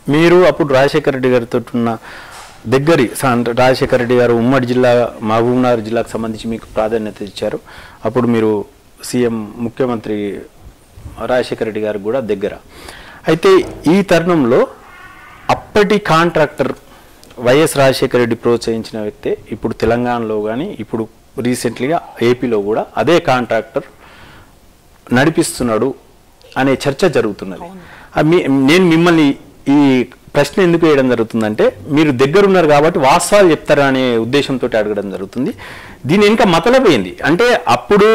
మీరు అప్పుడు రాజశేఖర రెడ్డి గారితో ఉన్న దగ్గరి స- అంటే రాజశేఖర రెడ్డి గారు ఉమ్మడి జిల్లా మహబూబ్నగర్ జిల్లాకు సంబంధించి మీకు ప్రాధాన్యత ఇచ్చారు అప్పుడు మీరు సీఎం ముఖ్యమంత్రి రాజశేఖర రెడ్డి గారికి కూడా దగ్గర అయితే ఈ తరుణంలో అప్పటి కాంట్రాక్టర్ వైఎస్ రాజశేఖర రెడ్డి ప్రోత్సహించిన వ్యక్తే ఇప్పుడు తెలంగాణలో కానీ ఇప్పుడు రీసెంట్లీగా ఏపీలో కూడా అదే కాంట్రాక్టర్ నడిపిస్తున్నాడు అనే చర్చ జరుగుతున్నది ఆ మీ- నేను మిమ్మల్ని ఈ ప్రశ్న ఎందుకు వేయడం జరుగుతుందంటే మీరు దగ్గరున్నారు కాబట్టి వాస్తవాలు చెప్తారా అనే ఉద్దేశంతో అడగడం జరుగుతుంది దీని వెనుక మతలపోయింది అంటే అప్పుడు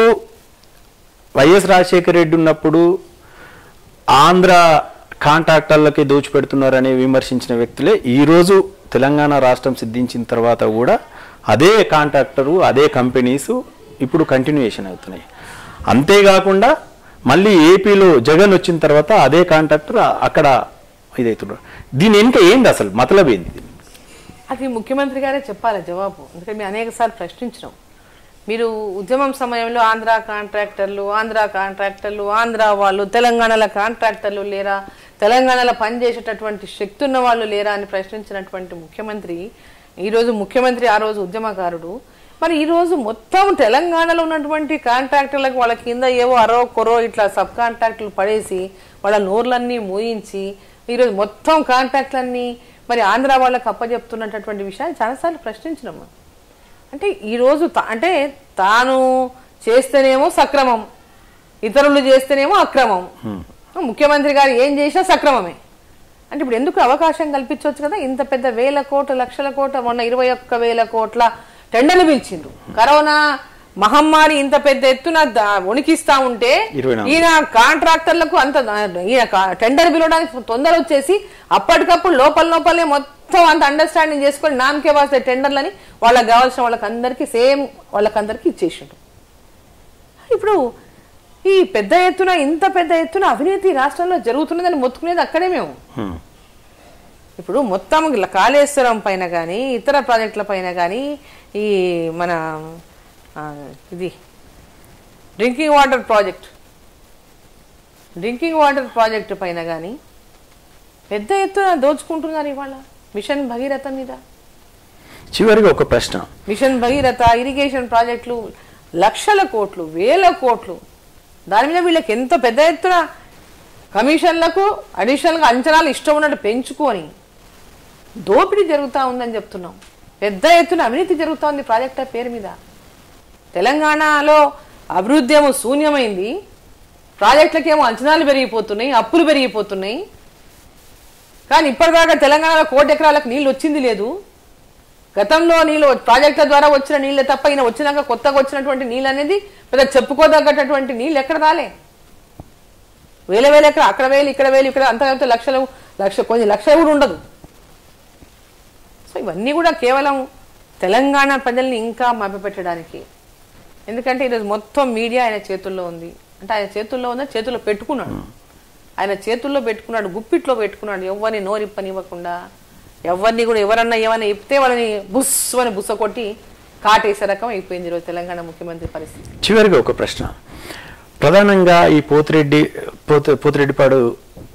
వైఎస్ రాజశేఖర రెడ్డి ఉన్నప్పుడు ఆంధ్ర కాంట్రాక్టర్లకి దోచిపెడుతున్నారని విమర్శించిన వ్యక్తులే ఈరోజు తెలంగాణ రాష్ట్రం సిద్ధించిన తర్వాత కూడా అదే కాంట్రాక్టరు అదే కంపెనీస్ ఇప్పుడు కంటిన్యూయేషన్ అవుతున్నాయి అంతేకాకుండా మళ్ళీ ఏపీలో జగన్ వచ్చిన తర్వాత అదే కాంట్రాక్టర్ అక్కడ ఇదవుతున్నారు దీని వెనుక ఏంది అసలు మతలబ్ ఏంది అది ముఖ్యమంత్రి గారే చెప్పాలి జవాబు ఎందుకంటే మేము అనేక సార్లు ప్రశ్నించినాం మీరు ఉద్యమం సమయంలో ఆంధ్ర కాంట్రాక్టర్లు ఆంధ్ర కాంట్రాక్టర్లు ఆంధ్ర వాళ్ళు తెలంగాణలో కాంట్రాక్టర్లు లేరా తెలంగాణలో పనిచేసేటటువంటి శక్తి ఉన్న వాళ్ళు లేరా అని ప్రశ్నించినటువంటి ముఖ్యమంత్రి ఈరోజు ముఖ్యమంత్రి ఆ రోజు ఉద్యమకారుడు మరి ఈ రోజు మొత్తం తెలంగాణలో ఉన్నటువంటి కాంట్రాక్టర్లకు వాళ్ళ కింద ఏవో అరో కొరో ఇట్లా సబ్ కాంట్రాక్టులు పడేసి వాళ్ళ నోర్లన్నీ మూయించి ఈరోజు మొత్తం కాంట్రాక్ట్లన్నీ మరి ఆంధ్ర వాళ్ళకి అప్పచెప్తున్నటువంటి విషయాన్ని చాలాసార్లు ప్రశ్నించినాము అంటే ఈరోజు తా- అంటే తాను చేస్తేనేమో సక్రమం ఇతరులు చేస్తేనేమో అక్రమం ముఖ్యమంత్రి గారు ఏం చేసినా సక్రమమే అంటే ఇప్పుడు ఎందుకు అవకాశం కల్పించవచ్చు కదా ఇంత పెద్ద వేల కోట్ల లక్షల కోట్ల మొన్న ఇరవై ఒక్క వేల కోట్ల టెండర్లు పిలిచిండ్రు కరోనా మహమ్మారి ఇంత పెద్ద ఎత్తున ద- వణికిస్తా ఉంటే ఇరవై నాలుగు. ఈయన కాంట్రాక్టర్లకు అంత ఈయన కా- టెండర్ పిలవడానికి తొందర వచ్చేసి అప్పటికప్పుడు లోపల లోపలే మొత్తం అంత అండర్స్టాండింగ్ చేసుకొని నామకే వాస్తే టెండర్లని వాళ్ళకి కావాల్సిన వాళ్ళకి అందరికీ సేమ్ వాళ్ళకందరికీ ఇచ్చేసిండు ఇప్పుడు ఈ పెద్ద ఎత్తున ఇంత పెద్ద ఎత్తున అవినీతి రాష్ట్రంలో జరుగుతున్నదని మొత్తుకునేది అక్కడే మేము హ్మ్. ఇప్పుడు మొత్తం ఇలా కాళేశ్వరం పైన కానీ ఇతర ప్రాజెక్టుల పైన కానీ ఈ మన ఆ, ఇది drinking water project drinking water project పైన కానీ పెద్ద ఎత్తున దోచుకుంటున్నారు ఇవాళ మిషన్ భగీరథ మీద చివరిగా ఒక ప్రశ్న మిషన్ భగీరథ ఇరిగేషన్ ప్రాజెక్టులు లక్షల కోట్లు వేల కోట్లు దాని మీద వీళ్ళకి ఎంత పెద్ద ఎత్తున కమిషన్లకు అడిషనల్గా అంచనాలు ఇష్టం ఉన్నట్టు పెంచుకొని దోపిడీ జరుగుతూ ఉందని చెప్తున్నాం పెద్ద ఎత్తున అవినీతి జరుగుతూ ఉంది ప్రాజెక్టుల పేరు మీద తెలంగాణలో అభివృద్ధి ఏమో శూన్యమైంది ప్రాజెక్టులకేమో అంచనాలు పెరిగిపోతున్నాయి అప్పులు పెరిగిపోతున్నాయి కానీ ఇప్పటిదాకా తెలంగాణలో కోటి ఎకరాలకు నీళ్ళు వచ్చింది లేదు గతంలో నీళ్ళు ప్రాజెక్టుల ద్వారా వచ్చిన నీళ్ళే తప్ప ఈయన వచ్చినాక కొత్తగా వచ్చినటువంటి నీళ్ళు అనేది పెద్ద చెప్పుకోదగ్గటువంటి నీళ్ళు ఎక్కడ రాలే వేల వేల ఎక్కడ అక్కడ వేలు ఇక్కడ వేలు ఇక్కడ అంత కలిపితే లక్షలు లక్ష కొన్ని లక్షలు కూడా ఉండదు సో ఇవన్నీ కూడా కేవలం తెలంగాణ ప్రజల్ని ఇంకా మభ్యపెట్టడానికి ఎందుకంటే ఈరోజు మొత్తం మీడియా ఆయన చేతుల్లో ఉంది అంటే ఆయన చేతుల్లో ఉందని చేతుల్లో పెట్టుకున్నాడు ఆయన చేతుల్లో పెట్టుకున్నాడు గుప్పిట్లో పెట్టుకున్నాడు ఎవరిని నోరిప్పనివ్వకుండా ఎవరిని కూడా ఎవరన్నా ఏమైనా చెప్తే వాళ్ళని బుస్ అని బుస్స కొట్టి కాటేసే రకం అయిపోయింది ఈరోజు తెలంగాణ ముఖ్యమంత్రి పరిస్థితి చివరిగా ఒక ప్రశ్న ప్రధానంగా ఈ పోతిరెడ్డి పోత పోతిరెడ్డిపాడు